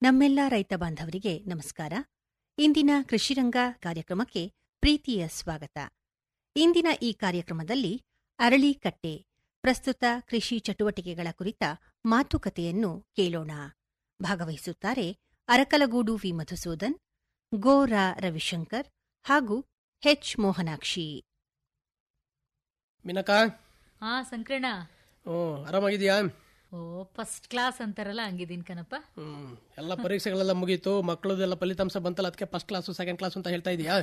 ನಮ್ಮೆಲ್ಲ ರೈತ ಬಾಂಧವರಿಗೆ ನಮಸ್ಕಾರ ಇಂದಿನ ಕೃಷಿರಂಗ ಕಾರ್ಯಕ್ರಮಕ್ಕೆ ಪ್ರೀತಿಯ ಸ್ವಾಗತ ಇಂದಿನ ಈ ಕಾರ್ಯಕ್ರಮದಲ್ಲಿ ಅರಳಿಕಟ್ಟೆ ಪ್ರಸ್ತುತ ಕೃಷಿ ಚಟುವಟಿಕೆಗಳ ಕುರಿತ ಮಾತುಕತೆಯನ್ನು ಕೇಳೋಣ ಭಾಗವಹಿಸುತ್ತಾರೆ ಅರಕಲಗೂಡು ವಿ ಮಧುಸೂದನ್ ಗೋ ರಾ ರವಿಶಂಕರ್ ಹಾಗೂ ಹೆಚ್ ಮೋಹನಾಕ್ಷಿ ಮಿನಕ ಹಾ ಸಂಕ್ರಣ ಹ್ಞೂ ಆರಾಮಾಗಿದ್ಯಾ ಓ ಫಸ್ಟ್ ಕ್ಲಾಸ್ ಅಂತಾರಲ್ಲ ಹಂಗಿದೀನಿ ಕಣಪ್ಪ ಹ್ಮ್ ಎಲ್ಲ ಪರೀಕ್ಷೆಗಳೆಲ್ಲ ಮುಗೀತು ಮಕ್ಕಳದೆಲ್ಲ ಫಲಿತಾಂಶ ಬಂತಲ್ಲ ಅದಕ್ಕೆ ಫಸ್ಟ್ ಕ್ಲಾಸು ಸೆಕೆಂಡ್ ಕ್ಲಾಸ್ ಅಂತ ಹೇಳ್ತಾ ಇದೀಯಾ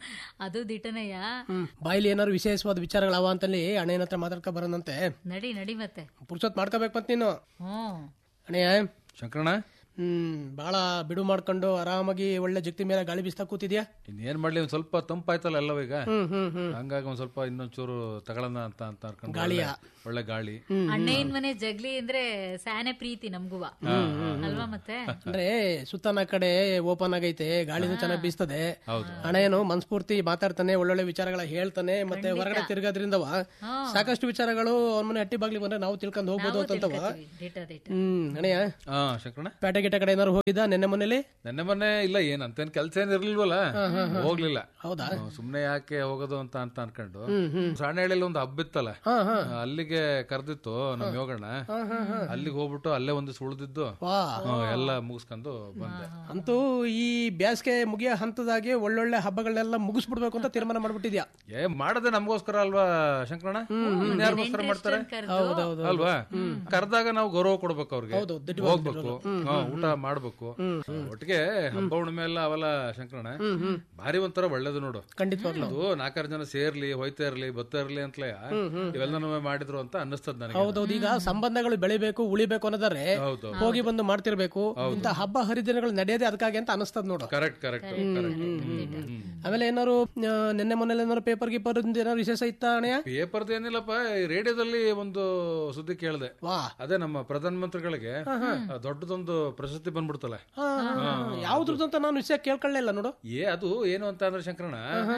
ಅದು ದಿಟನಯ್ಯ ಹ್ಮ್ ಬಾಯಿಲಿ ಏನಾದ್ರು ವಿಶೇಷವಾದ ವಿಚಾರಗಳವ ಅಂತಲ್ಲಿ ಅಣ್ಣನ ಹತ್ರ ಮಾತಾಡ್ಕೊ ಬರೋಣಂತೆ ನಡಿ ನಡಿ ಮತ್ತೆ ಪುರ್ಸೊತ್ ಮಾಡ್ಕೋಬೇಕು ಮತ್ ನೀನು ಹ್ಮ್ ಅಣ್ಣಯ್ಯ ಶಂಕರಣ ಹ್ಮ್ ಬಹಳ ಬಿಡು ಮಾಡ್ಕೊಂಡು ಆರಾಮಾಗಿ ಒಳ್ಳೆ ಜಗ್ತಿ ಮೇಲೆ ಗಾಳಿ ಬೀಸ್ತಾ ಕೂತಿದ್ಯಾ ಇನ್ನೇನ್ ಮಾಡ್ಲಿ ಒಂದ್ ಸ್ವಲ್ಪ ತಂಪಾಯ್ತಲ್ಲ ಎಲ್ಲವೂ ಈಗ ಹ್ಮ್ ಹ್ಮ್ ಹ್ಮ್ ಹಂಗಾಗಿ ಒಂದ್ ಸ್ವಲ್ಪ ಇನ್ನೊಂಚೂರು ತಗೊಳ್ಳೋಣ ಅಂತ ಅಂತ ಅನ್ಕೊಂಡು ಗಾಳಿಯ. ಒಳ್ಳೆ- ಒಳ್ಳೆ ಗಾಳಿ ಅಣ್ಣಯ್ಯನ್ ಮನೆ ಜಗ್ಲಿ ಅಂದ್ರೆ ಸ್ಯಾನೆ ಪ್ರೀತಿ ನಮ್ಗುವ ಅಲ್ವಾ ಮತ್ತೆ ಅಂದ್ರೆ ಸುತ್ತನ ಕಡೆ ಓಪನ್ ಆಗೈತೆ ಗಾಳಿನೂ ಚೆನ್ನಾಗಿ ಬೀಸ್ತದೆ ಹೌದು. ಹಣ ಏನು ಮನ್ಸ್ಫೂರ್ತಿ ಮಾತಾಡ್ತಾನೆ ಒಳ್ಳೊಳ್ಳೆ ವಿಚಾರಗಳ ಹೇಳ್ತಾನೆ ಮತ್ತೆ ಹೊರಗಡೆ ತಿರ್ಗೋದ್ರಿಂದವ ಸಾಕಷ್ಟು ವಿಚಾರಗಳು ಅವನ ಮನೆ ಹಟ್ಟಿ ಬಾಗ್ಲಿ ಬಂದ್ರೆ ನಾವು ತಿಳ್ಕೊಂಡು ಹೋಗ್ಬೋದು ಅಂತಂತವ ದಿಟ ದಿಟ ಹ್ಮ್ ಅಣ್ಣಯ್ಯ ಹಾ ಶಂಕರಣ ಪೇಟೆ ಗಿಟ ಕಡೆ ಏನಾದ್ರು ಹೋಗಿದ್ದ ನಿನ್ನೆ ಮನೇಲಿ ನೆನ್ನೆ ಮೊನ್ನೆ ಇಲ್ಲ ಏನ್ ಅಂತೇನ್ ಕೆಲ್ಸ ಏನ್ ಇರ್ಲಿಲ್ವಲ್ಲ ಹೋಗ್ಲಿಲ್ಲ ಹೌದಾ ಹ್ಮ್, ಸುಮ್ನೆ ಯಾಕೆ ಹೋಗೋದು ಅಂತ ಅಂತ ಅನ್ಕೊಂಡು ಸಾಣಹಳ್ಳಿಲಿ ಒಂದು ಹಬ್ಬ ಇತ್ತಲ್ಲ ಅಲ್ಲಿಗೆ ಕರೆದಿತ್ತು ನಮ್ ಯೋಗಣ್ಣ ಅಲ್ಲಿಗೆ ಹೋಗ್ಬಿಟ್ಟು ಅಲ್ಲೇ ಒಂದು ಉಳಿದಿದ್ದು ವಾ ಎಲ್ಲ ಮುಗಿಸ್ಕೊಂಡು ಬಂದೆ ಅಂತೂ ಈ ಬ್ಯಾಸ್ಗೆ ಮುಗಿಯೋ ಹಂತದಾಗೆ ಒಳ್ಳೊಳ್ಳೆ ಹಬ್ಬಗಳನ್ನೆಲ್ಲ ಮುಗಿಸ್ಬಿಡ್ಬೇಕು ಅಂತ ತೀರ್ಮಾನ ಮಾಡ್ಬಿಟ್ಟಿದ್ಯಾ ಏ ಮಾಡದೆ ನಮಗೋಸ್ಕರ ಅಲ್ವಾ ಶಂಕರಣ್ಣ ಇನ್ಯಾರಿಗೋಸ್ಕರ ಮಾಡ್ತಾರೆ ಹೌದೌದು ಅಲ್ವಾ ಕರೆದಾಗ ನಾವು ಗೌರವ ಕೊಡ್ಬೇಕು ಅವ್ರಿಗೆ ಹೌದು, ಹೋಗ್ಬೇಕು ಹಾ, ಊಟ ಮಾಡ್ಬೇಕು ಒಟ್ಟಿಗೆ ಹಬ್ಬ ಹುಣ್ಣಿಮೆ ಎಲ್ಲ ಅವೆಲ್ಲ ಶಂಕರಣ ಭಾರಿ ಒಂಥರ ಒಳ್ಳೇದು ನೋಡು ಖಂಡಿತವಾಗ್ಲು ಅದು ನಾಲ್ಕಾರು ಜನ ಸೇರ್ಲಿ ಹೋಯ್ತಾ ಇರ್ಲಿ ಬತ್ತಾ ಇರ್ಲಿ ಅಂತಲೇ ಇವೆಲ್ಲ ಮಾಡಿದ್ರು ಅಂತ ಅನ್ನಿಸ್ತದ ನನಗೆ ಹೌದೌದು ಈಗ ಸಂಬಂಧಗಳು ಬೆಳಿಬೇಕು ಉಳಿಬೇಕು ಅನ್ನೋದಾರೆ ಹೌದು ಹೋಗಿ ಬಂದು ಮಾಡ್ತಿರ್ಬೇಕು ಇಂತ ಹಬ್ಬ ಹರಿದಿನಗಳು ನಡೆಯೋದೇ ಅದಕ್ಕಾಗಿ ಅಂತ ಅನಿಸ್ತದ ನೋಡು ಕರೆಕ್ಟ್ ಕರೆಕ್ಟ್ ಕರೆಕ್ಟ್ ಆಮೇಲೆ ಏನಾರು ಆ, ನಿನ್ನೆ ಮೊನ್ನೆ ಏನಾರು ಪೇಪರ್ ಗೀಪರ್ ಏನಾರು ವಿಶೇಷ ಇತ್ತ ಅಣೆಯ ಪೇಪರ್ದು ಏನಿಲ್ಲಪ್ಪ ಈ ರೇಡಿಯೋದಲ್ಲಿ ಒಂದು ಸುದ್ದಿ ಕೇಳಿದೆ ವಾ ಅದೇ ನಮ್ಮ ಪ್ರಧಾನ ಮಂತ್ರಿಗಳಿಗೆ ಆ, ದೊಡ್ಡದೊಂದು ಪ್ರಶಸ್ತಿ ಬಂದ್ಬಿಡ್ತಲ್ಲ ಯಾವ್ದ್ರದ್ದು ಅಂತ ನಾನು ವಿಷಯ ಕೇಳ್ಕೊಳ್ಳಿಲ್ಲ ನೋಡು ಏ ಅದು ಏನು ಅಂತ ಅಂದ್ರೆ ಶಂಕರಣ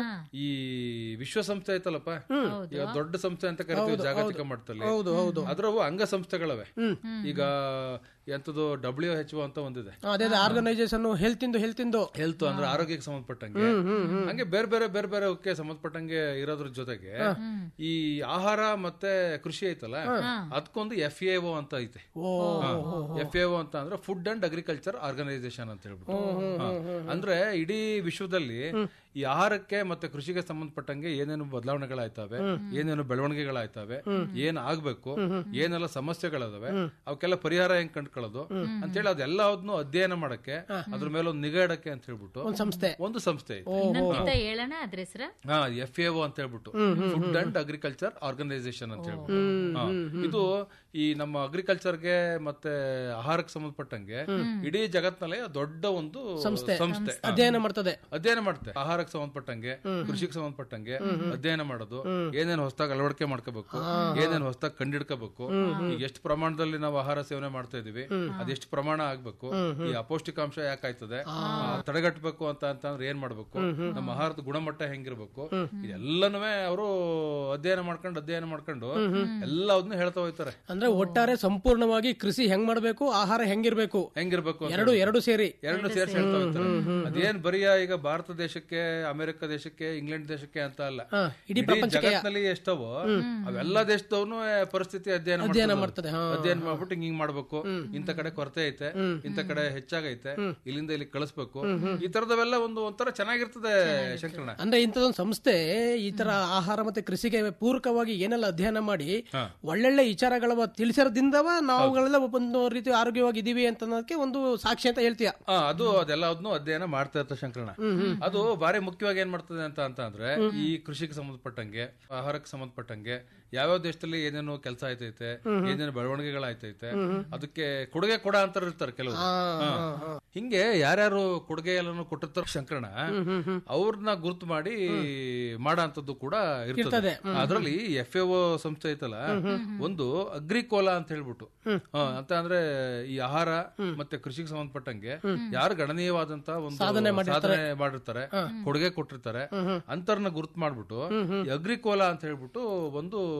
ಈ ವಿಶ್ವಸಂಸ್ಥೆ ಐತಲ್ಲಪ್ಪ ಈಗ ದೊಡ್ಡ ಸಂಸ್ಥೆ ಅಂತ ಕರಿತೀವಿ ಜಾಗತಿಕ ಮಟ್ಟದಲ್ಲಿ ಹೌದು ಹೌದು ಅದ್ರವು ಅಂಗ ಸಂಸ್ಥೆಗಳವೆ ಈಗ ಎಂತದು ಡಬ್ಲ್ಯೂ ಎಚ್ ಅಂತ ಒಂದಿದೆ ಆ, ಅದೇ ಆರ್ಗನೈಸೇಷನ್ ಹೆಲ್ತ್ ಇಂದು ಹೆಲ್ತ್ ಇಂದು ಹೆಲ್ತ್ ಅಂದ್ರೆ ಆರೋಗ್ಯಕ್ಕೆ ಸಂಬಂಧಪಟ್ಟಂಗೆ ಹಂಗೆ ಬೇರೆ ಬೇರೆ ಬೇರೆ ಬೇರೆ ಅವಕ್ಕೆ ಸಂಬಂಧಪಟ್ಟಂಗೆ ಇರೋದ್ರ ಜೊತೆಗೆ ಈ ಆಹಾರ ಮತ್ತೆ ಕೃಷಿ ಐತಲ್ಲ ಅದಕ್ಕೊಂದು ಎಫ್ ಎ ಅಂತ ಐತೆ ಓ ಎಫ್ ಎ ಅಂತ ಅಂದ್ರೆ ಫುಡ್ ಅಂಡ್ ಅಗ್ರಿಕಲ್ಚರ್ ಆರ್ಗನೈಸೇಷನ್ ಅಂತ ಹೇಳ್ಬಿಟ್ಟು ಹಾ. ಅಂದ್ರೆ ಇಡೀ ವಿಶ್ವದಲ್ಲಿ ಈ ಆಹಾರಕ್ಕೆ ಮತ್ತೆ ಕೃಷಿಗೆ ಸಂಬಂಧಪಟ್ಟಂಗೆ ಏನೇನು ಬದಲಾವಣೆಗಳಾಯ್ತವೆ ಏನೇನು ಬೆಳವಣಿಗೆಗಳಾಯ್ತವೆ ಏನ್ ಆಗ್ಬೇಕು ಏನೆಲ್ಲ ಸಮಸ್ಯೆಗಳದಾವೆ ಅವಕ್ಕೆಲ್ಲ ಪರಿಹಾರ ಹೆಂಗ್ ಕಂಡ್ಕೊಳ್ಳೋದು ಅಂತೇಳಿ ಅದೆಲ್ಲದನ್ನು ಅಧ್ಯಯನ ಮಾಡಕ್ಕೆ ಅದ್ರ ಮೇಲೆ ಒಂದು ನಿಗಾ ಇಡಕ್ಕೆ ಅಂತ ಹೇಳ್ಬಿಟ್ಟು ಒಂದ್ ಸಂಸ್ಥೆ ಒಂದು ಸಂಸ್ಥೆ ಐತೆ ಇನ್ನೊಂದ್ಕಿತ ಹೇಳೋಣ ಅದ್ರ ಹೆಸ್ರ ಹಾ ಎಫ್ ಎ ಅಂತ ಹೇಳ್ಬಿಟ್ಟು ಫುಡ್ ಅಂಡ್ ಅಗ್ರಿಕಲ್ಚರ್ ಆರ್ಗನೈಸೇಷನ್ ಅಂತ ಹೇಳ್ಬಿಟ್ಟು ಹಾ. ಇದು ಈ ನಮ್ಮ ಅಗ್ರಿಕಲ್ಚರ್ಗೆ ಮತ್ತೆ ಆಹಾರಕ್ಕೆ ಸಂಬಂಧಪಟ್ಟಂಗೆ ಇಡೀ ಜಗತ್ನಲ್ಲೇ ದೊಡ್ಡ ಒಂದು ಸಂಸ್ಥೆ ಅಧ್ಯಯನ ಮಾಡ್ತದೆ ಅಧ್ಯಯನ ಮಾಡುತ್ತೆ ಆಹಾರಕ್ಕೆ ಸಂಬಂಧಪಟ್ಟಂಗೆ ಕೃಷಿಗೆ ಸಂಬಂಧಪಟ್ಟಂಗೆ ಅಧ್ಯಯನ ಮಾಡೋದು ಏನೇನು ಹೊಸದಾಗಿ ಅಳವಡಿಕೆ ಮಾಡ್ಕೋಬೇಕು ಏನೇನು ಹೊಸದಾಗಿ ಕಂಡಿಡ್ಕೋಬೇಕು ಈಗ ಎಷ್ಟು ಪ್ರಮಾಣದಲ್ಲಿ ನಾವು ಆಹಾರ ಸೇವನೆ ಮಾಡ್ತಾ ಇದೀವಿ ಅದೆಷ್ಟು ಪ್ರಮಾಣ ಆಗ್ಬೇಕು ಈ ಅಪೌಷ್ಟಿಕಾಂಶ ಯಾಕಾಯ್ತದೆ ಆ, ತಡೆಗಟ್ಟಬೇಕು ಅಂತ ಅಂತಂದ್ರೆ ಏನ್ ಮಾಡ್ಬೇಕು ನಮ್ಮ ಆಹಾರದ ಗುಣಮಟ್ಟ ಹೆಂಗಿರ್ಬೇಕು ಇದೆಲ್ಲನೂ ಅವರು ಅಧ್ಯಯನ ಮಾಡ್ಕೊಂಡು ಅಧ್ಯಯನ ಮಾಡ್ಕೊಂಡು ಎಲ್ಲದನ್ನು ಹೇಳ್ತಾ ಹೋಯ್ತಾರೆ ಅಂದ್ರೆ ಒಟ್ಟಾರೆ ಸಂಪೂರ್ಣವಾಗಿ ಕೃಷಿ ಹೆಂಗ್ ಮಾಡ್ಬೇಕು ಆಹಾರ ಹೆಂಗಿರ್ಬೇಕು ಹೆಂಗಿರ್ಬೇಕು ಅಂತ ಎರಡು ಎರಡು ಸೇರಿ ಎರಡು ಸೇರ್ಸಿ ಹೇಳ್ತಾ ಹೋಗ್ತಾರೆ ಅದೇನ್ ಬರಿಯ ಈಗ ಭಾರತ ದೇಶಕ್ಕೆ ಅಮೆರಿಕ ದೇಶಕ್ಕೆ ಇಂಗ್ಲೆಂಡ್ ದೇಶಕ್ಕೆ ಅಂತ ಅಲ್ಲ ಹಾ, ಇಡೀ ಇಡೀ ಜಗತ್ನಲ್ಲಿ ಎಷ್ಟವೋ ಅವೆಲ್ಲ ದೇಶದವನು ಪರಿಸ್ಥಿತಿ ಅಧ್ಯಯನ ಅಧ್ಯಯನ ಮಾಡ್ತಿದ್ದಾರೆ. ಮಾಡ್ತದೆ ಹಾ ಅಧ್ಯಯನ ಮಾಡ್ಬಿಟ್ಟು ಹಿಂಗ್ ಹಿಂಗ್ ಮಾಡ್ಬೇಕು ಇಂತ ಕಡೆ ಕೊರತೆ ಐತೆ ಇಂತ ಕಡೆ ಹೆಚ್ಚಾಗೈತೆ ಇಲ್ಲಿಂದ ಇಲ್ಲಿ ಕಳಿಸ್ಬೇಕು ಈ ತರದವೆಲ್ಲ ಒಂದು ಒಂಥರ ಚೆನ್ನಾಗಿರ್ತದೆ ಶಂಕರಣ ಅಂದ್ರೆ ಇಂಥದೊಂದು ಸಂಸ್ಥೆ ಈ ತರ ಆಹಾರ ಮತ್ತೆ ಕೃಷಿಗೆ ಪೂರಕವಾಗಿ ಏನೆಲ್ಲ ಅಧ್ಯಯನ ಮಾಡಿ ಒಳ್ಳೊಳ್ಳೆ ವಿಚಾರಗಳ ತಿಳಿಸಿರೋದ್ರಿಂದವ ನಾವುಗಳೆಲ್ಲ ಒಂದು ರೀತಿ ಆರೋಗ್ಯವಾಗಿದ್ದೀವಿ ಅಂತ ಅನ್ನೋದಕ್ಕೆ ಒಂದು ಸಾಕ್ಷಿ ಅಂತ ಹೇಳ್ತೀಯ ಆ, ಅದು ಅದೆಲ್ಲದನ್ನು ಅಧ್ಯಯನ ಮಾಡ್ತಾ ಇರ್ತಾರೆ ಶಂಕರಣ ಅದು ಬಾರಿ ಮುಖ್ಯವಾಗಿ ಏನ್ ಮಾಡ್ತದೆ ಅಂತ ಅಂತ ಅಂದ್ರೆ ಈ ಕೃಷಿಗೆ ಸಂಬಂಧಪಟ್ಟಂಗೆ ಆಹಾರಕ್ಕೆ ಸಂಬಂಧಪಟ್ಟಂಗೆ ಯಾವ್ಯಾವ ದೇಶದಲ್ಲಿ ಏನೇನು ಕೆಲಸ ಆಯ್ತೈತೆ ಏನೇನು ಬೆಳವಣಿಗೆಗಳಾಯ್ತೈತೆ ಅದಕ್ಕೆ ಕೊಡುಗೆ ಕೊಡ ಅಂತ ಇರ್ತಾರೆ ಕೆಲವು ಹಿಂಗೆ ಯಾರ್ಯಾರು ಕೊಡುಗೆ ಎಲ್ಲಾನು ಕೊಟ್ಟಿರ್ತಾರ ಶಂಕರಣ ಅವ್ರನ್ನ ಗುರುತು ಮಾಡಿ ಮಾಡೋ ಕೂಡ ಇರ್ತದೆ ಅದ್ರಲ್ಲಿ ಎಫ್ ಎ ಸಂಸ್ಥೆ ಐತಲ್ಲ ಒಂದು ಅಗ್ರಿಕೋಲಾ ಅಂತ ಹೇಳ್ಬಿಟ್ಟು ಹಾ, ಅಂತ ಅಂದ್ರೆ ಈ ಆಹಾರ ಮತ್ತೆ ಕೃಷಿಗೆ ಸಂಬಂಧಪಟ್ಟಂಗೆ ಯಾರು ಗಣನೀಯವಾದಂತ ಒಂದು ಸಾಧನೆ ಮಾಡಿರ್ತಾರೆ ಕೊಡುಗೆ ಕೊಟ್ಟಿರ್ತಾರೆ ಅಂತರ್ನ ಗುರುತು ಮಾಡ್ಬಿಟ್ಟು ಈ ಅಗ್ರಿಕೋಲಾ ಅಂತ ಹೇಳ್ಬಿಟ್ಟು ಒಂದು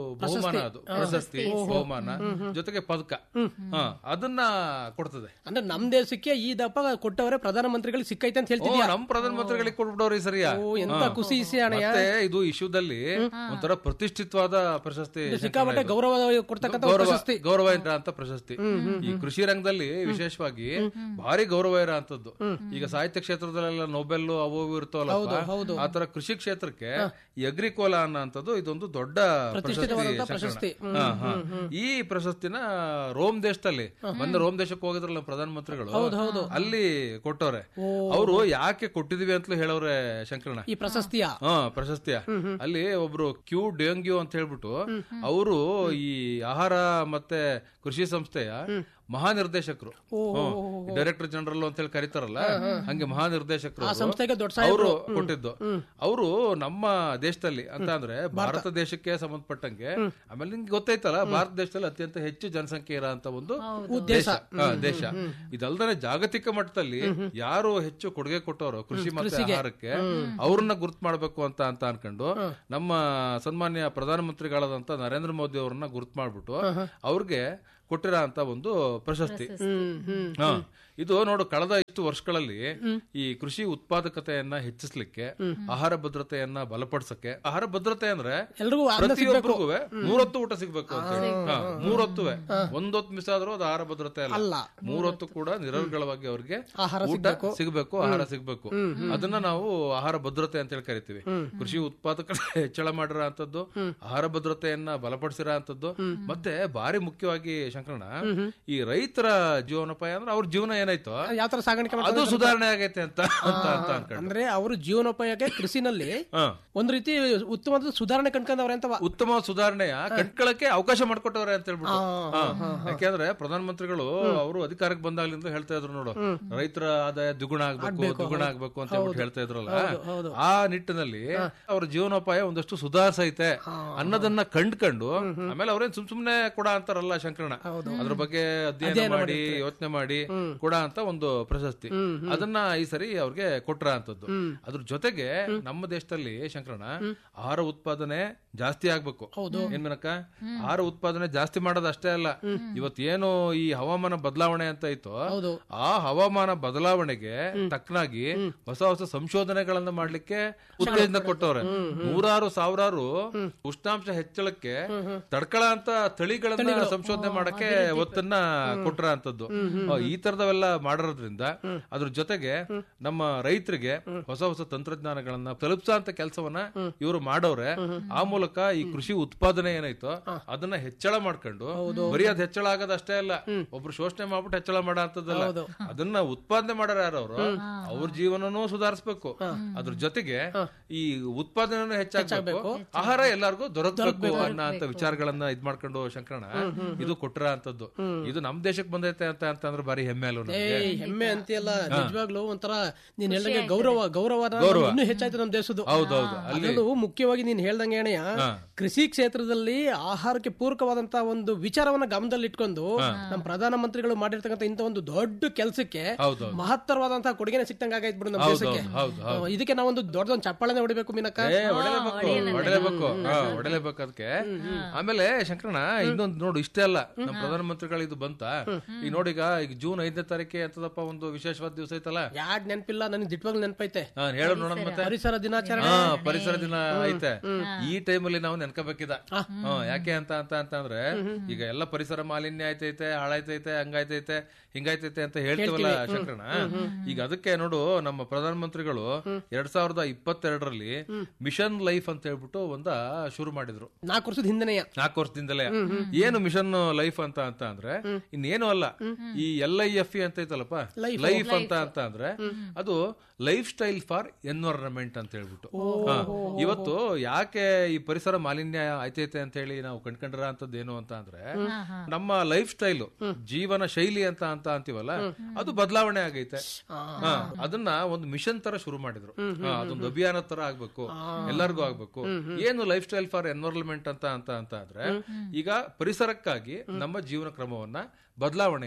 ಬಹುಮಾನ ಅದು ಪ್ರಶಸ್ತಿ ಬಹುಮಾನ ಜೊತೆಗೆ ಪದಕ ಹಾ, ಅದನ್ನ ಕೊಡ್ತದೆ ಅಂದ್ರೆ ನಮ್ ದೇಶಕ್ಕೆ ಈ ದಪ್ಪ ಕೊಟ್ಟವರೇ ಪ್ರಧಾನಮಂತ್ರಿಗಳಿಗೆ ಸಿಕ್ಕೈತೆ ಅಂತ ಓ, ಹೇಳ್ತಿದ್ಯಾ ನಮ್ ಪ್ರಧಾನಮಂತ್ರಿಗಳಿಗೆ ಕೊಟ್ಬಿಡೋರಿ ಸರಿಯಾ ಓ ಎಂತ ಖುಷಿ ಇಸಿ ಅಣ್ಣಯ್ಯ ಮತ್ತೆ ಇದು ಇಶ್ಯೂದಲ್ಲಿ ಒಂಥರ ಪ್ರತಿಷ್ಠಿತವಾದ ಪ್ರಶಸ್ತಿ ಸಿಕ್ಕಾಪಟ್ಟೆ ಗೌರವ ಕೊಡ್ತಕ್ಕಂಥ ಒಂದು ಗೌರವ ಪ್ರಶಸ್ತಿ ಗೌರವ ಇರ ಅಂತ ಪ್ರಶಸ್ತಿ ಈ ಕೃಷಿ ರಂಗದಲ್ಲಿ ವಿಶೇಷವಾಗಿ ಭಾರಿ ಗೌರವ ಇರೋ ಅಂತದ್ದು ಈಗ ಸಾಹಿತ್ಯ ಕ್ಷೇತ್ರದಲ್ಲೆಲ್ಲ ನೊಬೆಲ್ ಅವು ಇವು ಇರ್ತಾವಲ್ಲ ಆತರ ಕೃಷಿ ಕ್ಷೇತ್ರಕ್ಕೆ ಈ ಅಗ್ರಿಕೋಲಾ ಅನ್ನೋಂಥದ್ದು ಇದೊಂದು ದೊಡ್ಡ ಪ್ರತಿಷ್ಠಿತವಾದಂತ ಪ್ರಶಸ್ತಿ ಪ್ರಶಸ್ತಿ. ಹಾ, ಹಾ. ಈ ಪ್ರಶಸ್ತಿನ ರೋಮ್ ದೇಶದಲ್ಲಿ ಮೊನ್ನೆ ರೋಮ್ ದೇಶಕ್ಕೆ ಹೋಗಿದ್ರಲ್ಲ ಪ್ರಧಾನಮಂತ್ರಿಗಳು ಅಲ್ಲಿ ಕೊಟ್ಟವ್ರೆ ಅವರು ಯಾಕೆ ಕೊಟ್ಟಿದೀವಿ ಅಂತಲೂ ಹೇಳವ್ರೆ ಶಂಕರಣ್ಣ ಈ ಪ್ರಶಸ್ತಿಯ ಹಾ ಪ್ರಶಸ್ತಿಯ ಅಲ್ಲಿ ಒಬ್ರು ಕ್ಯೂ ಡೆಂಗ್ಯೂ ಅಂತ ಹೇಳ್ಬಿಟ್ಟು ಅವರು ಈ ಆಹಾರ ಮತ್ತೆ ಕೃಷಿ ಸಂಸ್ಥೆಯ ಮಹಾನಿರ್ದೇಶಕರು ಡೈರೆಕ್ಟರ್ ಜನರಲ್ ಅಂತ ಹೇಳಿ ಕರೀತಾರಲ್ಲ ಹಂಗೆ ಮಹಾನಿರ್ದೇಶಕರು ಆ ಸಂಸ್ಥೆಗೆ ದೊಡ್ಡ ಅವರು ಕೊಟ್ಟಿದ್ದು ಅವರು ನಮ್ಮ ದೇಶದಲ್ಲಿ ಅಂತ ಅಂದ್ರೆ ಭಾರತ ದೇಶಕ್ಕೆ ಸಂಬಂಧಪಟ್ಟಂಗೆ ಆಮೇಲೆ ನಿಮ್ಗೆ ಗೊತ್ತೈತಲ್ಲ ಭಾರತ ದೇಶದಲ್ಲಿ ಅತ್ಯಂತ ಹೆಚ್ಚು ಜನಸಂಖ್ಯೆ ಇರೋ ಅಂತ ಒಂದು ದೇಶ ಹಾ, ದೇಶ ಇದಲ್ದೇ ಜಾಗತಿಕ ಮಟ್ಟದಲ್ಲಿ ಯಾರು ಹೆಚ್ಚು ಕೊಡುಗೆ ಕೊಟ್ಟವರು ಕೃಷಿ ಮತ್ತೆ ಆಹಾರಕ್ಕೆ ಅವ್ರನ್ನ ಗುರ್ತು ಮಾಡ್ಬೇಕು ಅಂತ ಅಂತ ಅನ್ಕೊಂಡು ನಮ್ಮ ಸನ್ಮಾನ್ಯ ಪ್ರಧಾನಮಂತ್ರಿಗಳಾದಂತ ನರೇಂದ್ರ ಮೋದಿ ಅವ್ರನ್ನ ಗುರ್ತು ಮಾಡ್ಬಿಟ್ಟು ಅವ್ರಿಗೆ ಕೊಟ್ಟಿರೋ ಅಂತ ಒಂದು ಪ್ರಶಸ್ತಿ ಹಾ. ಇದು ನೋಡು ಕಳೆದ ಇಷ್ಟು ವರ್ಷಗಳಲ್ಲಿ ಈ ಕೃಷಿ ಉತ್ಪಾದಕತೆಯನ್ನ ಹೆಚ್ಚಿಸ್ಲಿಕ್ಕೆ ಆಹಾರ ಭದ್ರತೆಯನ್ನ ಬಲಪಡಿಸಕ್ಕೆ ಆಹಾರ ಭದ್ರತೆ ಅಂದ್ರೆ ಎಲ್ರಿಗೂ ಅನ್ನ ಸಿಗ್ಬೇಕು ಪ್ರತಿಯೊಬ್ಬರಿಗೂ ಮೂರೊತ್ತು ಊಟ ಸಿಗ್ಬೇಕು ಅಂತ ಹೇಳಿ ಹಾ, ಮೂರೊತ್ತುವೆ ಒಂದೊತ್ತು ಮಿಸ್ ಆದ್ರೂ ಅದು ಆಹಾರ ಭದ್ರತೆ ಅಲ್ಲ ಅಲ್ಲ. ಮೂರೊತ್ತು ಕೂಡ ನಿರರ್ಗಳವಾಗಿ ಅವ್ರಿಗೆ ಆಹಾರ ಊಟ ಸಿಗ್ಬೇಕು ಆಹಾರ ಸಿಗ್ಬೇಕು ಅದನ್ನ ನಾವು ಆಹಾರ ಭದ್ರತೆ ಅಂತ ಹೇಳಿ ಕರಿತೀವಿ ಕೃಷಿ ಉತ್ಪಾದಕತೆ ಹೆಚ್ಚಳ ಮಾಡಿರೋ ಅಂತದ್ದು ಆಹಾರ ಭದ್ರತೆಯನ್ನ ಬಲಪಡಿಸಿರೋ ಅಂತದ್ದು ಮತ್ತೆ ಬಾರಿ ಮುಖ್ಯವಾಗಿ ಶಂಕರಣ ಈ ರೈತರ ಜೀವನೋಪಾಯ ಅಂದ್ರೆ ಅವ್ರ ಜೀವನ ಏನಾಯ್ತು ಯಾವ ತರ ಸಾಗಾಣಿಕೆ ಮಾಡ್ತಾರೆ? ಅದು ಸುಧಾರಣೆ ಆಗೈತೆ ಅಂತ ಅಂತ ಅಂತ ಅನ್ಕೊಂಡು ಅಂದ್ರೆ ಅವರು ಜೀವನೋಪಾಯಕ್ಕೆ ಕೃಷಿನಲ್ಲಿ ಹಾ. ಒಂದ್ ರೀತಿ ಉತ್ತಮವಾದ ಸುಧಾರಣೆ ಕಂಡ್ಕೊಂಡವ್ರೆ ಅಂತವ ಉತ್ತಮ ಸುಧಾರಣೆಯ ಕಣ್ಕಳಕ್ಕೆ ಅವಕಾಶ ಮಾಡ್ಕೊಟ್ಟವ್ರೆ ಅಂತ ಹೇಳ್ಬಿಟ್ಟು ಹಾ. ಯಾಕೆಂದ್ರೆ ಪ್ರಧಾನಮಂತ್ರಿಗಳು ಅವರು ಅಧಿಕಾರಕ್ಕೆ ಬಂದಾಗ್ಲಿಂದ ಹೇಳ್ತಾ ಇದ್ರು ನೋಡು ರೈತರ ಆದಾಯ ದ್ವಿಗುಣ ಆಗ್ಬೇಕು ದ್ವಿಗುಣ ಆಗ್ಬೇಕು ಅಂತ ಹೇಳ್ಬಿಟ್ಟು ಹೇಳ್ತಾ ಇದ್ರಲ್ಲ ಆ ನಿಟ್ಟಿನಲ್ಲಿ ಅವರ ಜೀವನೋಪಾಯ ಒಂದಷ್ಟು ಸುಧಾರಿಸೈತೆ ಅನ್ನೋದನ್ನ ಕಂಡ್ಕೊಂಡು ಆಮೇಲೆ ಅವ್ರೇನ್ ಸುಮ್ ಸುಮ್ನೆ ಕೊಡ ಅಂತಾರಲ್ಲ ಶಂಕರಣ ಅದ್ರ ಬಗ್ಗೆ ಅಧ್ಯಯನ ಮಾಡಿ ಯೋಚನೆ ಮಾಡಿ ಕೊಡ ಅಂತ ಒಂದು ಪ್ರಶಸ್ತಿ ಅದನ್ನ ಈ ಸರಿ ಅವ್ರಿಗೆ ಕೊಟ್ರ ಅಂತದ್ದು ಅದ್ರ ಜೊತೆಗೆ ನಮ್ಮ ದೇಶದಲ್ಲಿ ಶಂಕರಣ ಆಹಾರ ಉತ್ಪಾದನೆ ಜಾಸ್ತಿ ಆಗ್ಬೇಕು ಏನ್ ಮೇನಕ್ಕ ಆಹಾರ ಉತ್ಪಾದನೆ ಜಾಸ್ತಿ ಮಾಡೋದು ಅಷ್ಟೇ ಅಲ್ಲ ಇವತ್ತೇನು ಈ ಹವಾಮಾನ ಬದಲಾವಣೆ ಅಂತ ಇತ್ತು ಹೌದು ಆ ಹವಾಮಾನ ಬದಲಾವಣೆಗೆ ತಕ್ಕನಾಗಿ ಹೊಸ ಹೊಸ ಸಂಶೋಧನೆಗಳನ್ನ ಮಾಡ್ಲಿಕ್ಕೆ ಉತ್ತೇಜನ ಕೊಟ್ಟವ್ರೆ ನೂರಾರು ಸಾವಿರಾರು ಉಷ್ಣಾಂಶ ಹೆಚ್ಚಳಕ್ಕೆ ತಡ್ಕಳ ಅಂತ ತಳಿಗಳನ್ನ ಸಂಶೋಧನೆ ಮಾಡಕ್ಕೆ ಒತ್ತನ್ನ ಕೊಟ್ರ ಅಂತದ್ದು ಈ ತರದವೆಲ್ಲ ಮಾಡಿರೋದ್ರಿಂದ ಅದ್ರ ಜೊತೆಗೆ ನಮ್ಮ ರೈತರಿಗೆ ಹೊಸ ಹೊಸ ತಂತ್ರಜ್ಞಾನಗಳನ್ನ ತಲುಪ್ಸೋ ಅಂತ ಕೆಲಸವನ್ನ ಇವರು ಮಾಡವ್ರೆ ಆ ಮೂಲಕ ಈ ಕೃಷಿ ಉತ್ಪಾದನೆ ಏನಾಯ್ತು ಅದನ್ನ ಹೆಚ್ಚಳ ಮಾಡ್ಕೊಂಡು ಬರೀ ಅದ್ ಹೆಚ್ಚಳ ಆಗೋದ್ ಅಷ್ಟೇ ಅಲ್ಲ ಒಬ್ರು ಶೋಷಣೆ ಮಾಡ್ಬಿಟ್ಟು ಹೆಚ್ಚಳ ಮಾಡೋ ಅಂತದಲ್ಲ ಅದನ್ನ ಉತ್ಪಾದನೆ ಮಾಡೋರು ಯಾರು ಅವರು ಅವ್ರ ಜೀವನನೂ ಸುಧಾರಿಸ್ಬೇಕು ಅದ್ರ ಜೊತೆಗೆ ಈ ಉತ್ಪಾದನೆ ಹೆಚ್ಚಾಗಬೇಕು ಆಹಾರ ಎಲ್ಲಾರ್ಗೂ ದೊರಕಬೇಕು ಅನ್ನೋ ಅಂತ ವಿಚಾರಗಳನ್ನ ಇದ್ ಮಾಡ್ಕೊಂಡು ಶಂಕರಣ ಇದು ಕೊಟ್ರ ಅಂತದ್ದು ಇದು ನಮ್ ದೇಶಕ್ಕೆ ಬಂದೈತೆ ಅಂತ ಅಂತಂದ್ರೆ ಬಾರಿ ಹೆಮ್ಮೆ ಅಲ್ವ ನಮ್ಗೆ ಏಯ್ ಹೆಮ್ಮೆ ಅಂತೀಯಲ್ಲ ನಿಜವಾಗ್ಲೂ ಒಂಥರ ನೀನ್ ಹೇಳ್ದಂಗೆ ಗೌರವ ಗೌರವ ಇನ್ನೂ ಹೆಚ್ಚಾಯ್ತು ನಮ್ ದೇಶದ್ದು ಹೌದೌದು ಅದರಲ್ಲೂ ಮುಖ್ಯವಾಗಿ ನೀನ್ ಹೇಳ್ದಂಗೆ ಅಣ್ಣಯ್ಯ ಕೃಷಿ ಕ್ಷೇತ್ರದಲ್ಲಿ ಆಹಾರಕ್ಕೆ ಪೂರಕವಾದಂತ ಒಂದು ವಿಚಾರವನ್ನ ಗಮನದಲ್ಲಿ ಇಟ್ಕೊಂಡು ನಮ್ಮ ಪ್ರಧಾನಮಂತ್ರಿಗಳು ಮಾಡಿರ್ತಕ್ಕಂಥ ಇಂತ ಒಂದು ದೊಡ್ಡ ಕೆಲಸಕ್ಕೆ ಹೌದೌದು ಮಹತ್ತರವಾದಂತಹ ಕೊಡುಗೆನೆ ಸಿಕ್ತಂಗ ಆಗೈತ್ ಬಿಡು ನಮ್ಮ ದೇಶಕ್ಕೆ ಹೌದು ಆ, ಇದಕ್ಕೆ ನಾವೊಂದು ದೊಡ್ಡದೊಂದು ಚಪ್ಪಾಳೆನೆ ಹೊಡಿಬೇಕು ಮೀನಕ್ಕ ಏ ಹೊಡೆಯಲೇಬೇಕು ಹೊಡೆಯಲೇಬೇಕು ಹಾ, ಹೊಡೆಯಲೇಬೇಕು ಅದಕ್ಕೆ ಆಮೇಲೆ ಶಂಕರಣ ಇನ್ನೊಂದು ನೋಡು ಇಷ್ಟೇ ಅಲ್ಲ ನಮ್ಮ ಪ್ರಧಾನಮಂತ್ರಿಗಳು ಇದು ಬಂತ ಈಗ ನೋಡಿ ಈಗ ಈಗ ಜೂನ್ ಐದನೇ ತಾರೀಕೆ ಅಂತದಪ್ಪ ಒಂದು ವಿಶೇಷವಾದ ದಿವಸ ಐತಲ್ಲ ಯಾಕೆ ನೆನಪಿಲ್ಲ ನನಗೆ ದಿಟ್ವಾಗ್ಲೂ ನೆನಪೈತೆ ಹಾ, ಹೇಳು ನೋಡೋಣ ಮತ್ತೆ ಪರಿಸರ ದಿನಾಚರಣೆ ಹಾ ಪರಿಸರ ದಿನ ಐತೆ ಈ ಟೈಮಲ್ಲಿ ನಾವು ನೆನ್ಕೋಬೇಕಿದ ಹ್ಮ್, ಯಾಕೆ ಅಂತ ಅಂತ ಅಂತಂದ್ರೆ ಈಗ ಎಲ್ಲ ಪರಿಸರ ಮಾಲಿನ್ಯ ಆಯ್ತೈತೆ ಹಾಳಾಯ್ತೈತೆ ಹಂಗಾಯ್ತೈತೆ ಹಿಂಗಾಯ್ತೈತೆ ಅಂತ ಹೇಳ್ತೀವಲ್ಲ ಶಂಕರಣ ಈಗ ಅದಕ್ಕೆ ನೋಡು ನಮ್ಮ ಪ್ರಧಾನಮಂತ್ರಿಗಳು ಎರಡ್ ಸಾವಿರದ ಇಪ್ಪತ್ತೆರಡರಲ್ಲಿ ಮಿಷನ್ ಲೈಫ್ ಅಂತ ಹೇಳ್ಬಿಟ್ಟು ಒಂದ ಶುರು ಮಾಡಿದ್ರು ನಾಲ್ಕು ವರ್ಷದ ಹಿಂದೆನೆಯ ನಾಲ್ಕು ವರ್ಷದಿಂದಲೇ ಏನು ಮಿಷನ್ ಲೈಫ್ ಅಂತ ಅಂತ ಅಂದ್ರೆ ಇನ್ನೇನು ಅಲ್ಲ ಈ ಎಲ್ ಐ ಎಫ್ ಅಂತ ಐತಲ್ಲಪ್ಪ ಲೈಫ್ ಅಂತ ಅಂತ ಅಂದ್ರೆ ಅದು ಲೈಫ್ ಸ್ಟೈಲ್ ಫಾರ್ ಎನ್ವೈರನ್ಮೆಂಟ್ ಅಂತ ಹೇಳ್ಬಿಟ್ಟು ಹಾ. ಇವತ್ತು ಯಾಕೆ ಈ ಪರಿಸರ ಮಾಲಿನ್ಯ ಆಯ್ತೈತೆ ಅಂತ ಹೇಳಿ ನಾವು ಕಂಡ್ಕೊಂಡ್ರ ಅಂತದ್ದು ಏನು ಅಂತ ಅಂದ್ರೆ ನಮ್ಮ ಲೈಫ್ ಸ್ಟೈಲ್ ಜೀವನ ಶೈಲಿ ಅಂತ ಅಂತ ಅಂತೀವಲ್ಲ ಅದು ಬದಲಾವಣೆ ಆಗೈತೆ ಹಾ, ಅದನ್ನ ಒಂದು ಮಿಷನ್ ತರ ಶುರು ಮಾಡಿದ್ರು ಹಾ, ಅದೊಂದು ಅಭಿಯಾನ ತರ ಆಗ್ಬೇಕು ಎಲ್ಲರಿಗೂ ಆಗ್ಬೇಕು ಏನು ಲೈಫ್ ಸ್ಟೈಲ್ ಫಾರ್ ಎನ್ವೈರನ್ಮೆಂಟ್ ಅಂತ ಅಂತ ಅಂತ ಅಂದ್ರೆ ಈಗ ಪರಿಸರಕ್ಕಾಗಿ ನಮ್ಮ ಜೀವನ ಕ್ರಮವನ್ನ ಬದಲಾವಣೆಯನ್ನ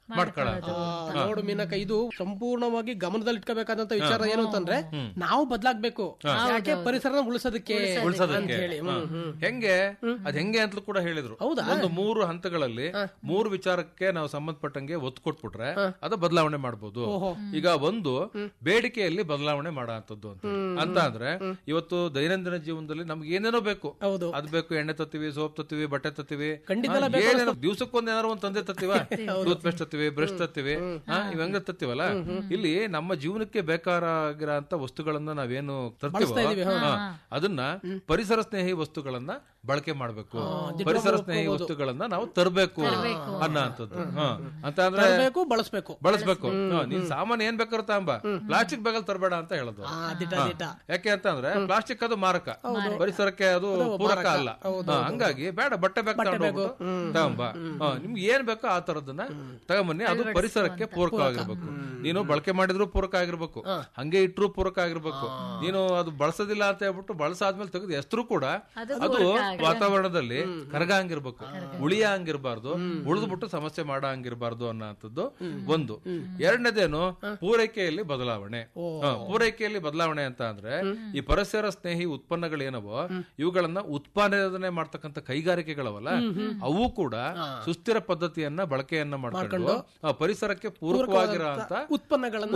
ಮಾಡ್ಕೊಳ್ಳೋದು ಆ, ನೋಡು ಮೀನಕ್ಕ ಇದು ಸಂಪೂರ್ಣವಾಗಿ ಗಮನದಲ್ಲಿ ಇಟ್ಕೋಬೇಕಾದಂತ ವಿಚಾರ ಏನು ಅಂತಂದ್ರೆ ನಾವು ಬದಲಾಗ್ಬೇಕು ಯಾಕೆ ಪರಿಸರನ ಉಳಿಸೋದಕ್ಕೆ ಅಂತ ಉಳ್ಸೋದಕ್ಕೆ ಹೇಳಿ ಹಾ. ಹೆಂಗೆ ಅದ್ ಹೆಂಗೆ ಅಂತಲೂ ಕೂಡ ಹೇಳಿದ್ರು ಹೌದಾ? ಒಂದು ಮೂರು ಹಂತಗಳಲ್ಲಿ ಮೂರು ವಿಚಾರಕ್ಕೆ ನಾವು ಸಂಬಂಧಪಟ್ಟಂಗೆ ಒತ್ತು ಕೊಟ್ಬಿಟ್ರೆ ಅದು ಬದಲಾವಣೆ ಮಾಡಬಹುದು ಈಗ ಒಂದು ಬೇಡಿಕೆಯಲ್ಲಿ ಬದಲಾವಣೆ ಮಾಡೋ ಅಂತ ಅಂತ ಅಂದ್ರೆ ಇವತ್ತು ದೈನಂದಿನ ಜೀವನದಲ್ಲಿ ನಮ್ಗೆ ಏನೇನೋ ಬೇಕು ಹೌದು ಅದ್ ಬೇಕು ಎಣ್ಣೆ ತತ್ತೀವಿ ಸೋಪ್ ತತ್ತೀವಿ ಬಟ್ಟೆ ತತ್ತೀವಿ ಖಂಡಿತ ಏನೇನೋ ದಿವ್ಸಕ್ಕೊಂದ್ ಏನಾರು ಒಂದ್ ತಂದೆ ತತ್ತೀವ ಟೂತ್ ಪೇಸ್ಟ್ ತತ್ತೀವಿ ಬ್ರಷ್ ತತ್ತೀವಿ ಹಾ, ಇವಂಗ ತತ್ತೀವಲ್ಲ ಇಲ್ಲಿ ನಮ್ಮ ಜೀವನಕ್ಕೆ ಬೇಕಾಗಿರೋ ಅಂತ ವಸ್ತುಗಳನ್ನ ನಾವೇನು ತರ್ತೀವೋ ಹಾ, ಅದನ್ನ ಪರಿಸರ ಸ್ನೇಹಿ ವಸ್ತುಗಳನ್ನ ಬಳಕೆ ಮಾಡ್ಬೇಕು ಪರಿಸರ ಸ್ನೇಹಿ ವಸ್ತುಗಳನ್ನ ನಾವು ತರಬೇಕು ಅನ್ನೋ ಅಂತದ್ದು ಅಂತ ಅಂದ್ರೆ ಬೇಕು ಬಳಸ್ಬೇಕು ಬಳಸ್ಬೇಕು ಹಾ, ನೀನ್ ಸಾಮಾನ್ ಏನ್ ಬೇಕಾದ್ರೂ ತಾಂಬ ಪ್ಲಾಸ್ಟಿಕ್ ಬ್ಯಾಗಲ್ ತರಬೇಡ ಅಂತ ಹೇಳೋದು ಆ, ದಿಟ ದಿಟ ಯಾಕೆ ಅಂತ ಅಂದ್ರೆ ಪ್ಲಾಸ್ಟಿಕ್ ಅದು ಮಾರಕ ಪರಿಸರಕ್ಕೆ ಅದು ಪೂರಕ ಅಲ್ಲ ಹಾ, ಹಂಗಾಗಿ ಬೇಡ ಬಟ್ಟೆ ಬ್ಯಾಗ್ ತಗೊಂಡು ತಗೊಂಬ ಹಾ, ನಿಮ್ಗೆ ಏನ್ ಬೇಕೋ ಆ ತರದನ್ನ ತಗೊಂಬನ್ನಿ ಅದು ಪರಿಸರಕ್ಕೆ ಪೂರಕ ಆಗಿರ್ಬೇಕು ನೀನು ಬಳಕೆ ಮಾಡಿದ್ರು ಪೂರಕ ಆಗಿರ್ಬೇಕು ಹಂಗೆ ಇಟ್ರು ಪೂರಕ ಆಗಿರ್ಬೇಕು ನೀನು ಅದು ಬಳಸೋದಿಲ್ಲ ಅಂತ ಹೇಳ್ಬಿಟ್ಟು ಬಳಸಾದ್ಮೇಲೆ ತೆಗೆದು ಎಷ್ಟರು ಕೂಡ ಅದು ವಾತಾವರಣದಲ್ಲಿ ಕರಗ ಹಂಗಿರ್ಬೇಕು ಉಳಿಯ ಹಂಗಿರ್ಬಾರ್ದು ಉಳಿದ್ಬಿಟ್ಟು ಸಮಸ್ಯೆ ಮಾಡೋ ಹಂಗಿರ್ಬಾರ್ದು ಅನ್ನೋಂಥದ್ದು ಒಂದು ಎರಡನೇದೇನು ಪೂರೈಕೆಯಲ್ಲಿ ಬದಲಾವಣೆ ಹಾ, ಪೂರೈಕೆಯಲ್ಲಿ ಬದಲಾವಣೆ ಅಂತ ಅಂದ್ರೆ ಈ ಪರಿಸರ ಸ್ನೇಹಿ ಉತ್ಪನ್ನಗಳೇನವೋ ಇವುಗಳನ್ನ ಉತ್ಪಾದನೆ ಮಾಡ್ತಕ್ಕಂಥ ಕೈಗಾರಿಕೆಗಳವಲ್ಲ ಅವು ಕೂಡ ಸುಸ್ಥಿರ ಪದ್ಧತಿಯನ್ನ ಬಳಕೆಯನ್ನ ಮಾಡ್ಕೊಂಡು ಆ, ಪರಿಸರಕ್ಕೆ ಪೂರಕವಾಗಿರೋ ಅಂತ ಉತ್ಪನ್ನಗಳನ್ನ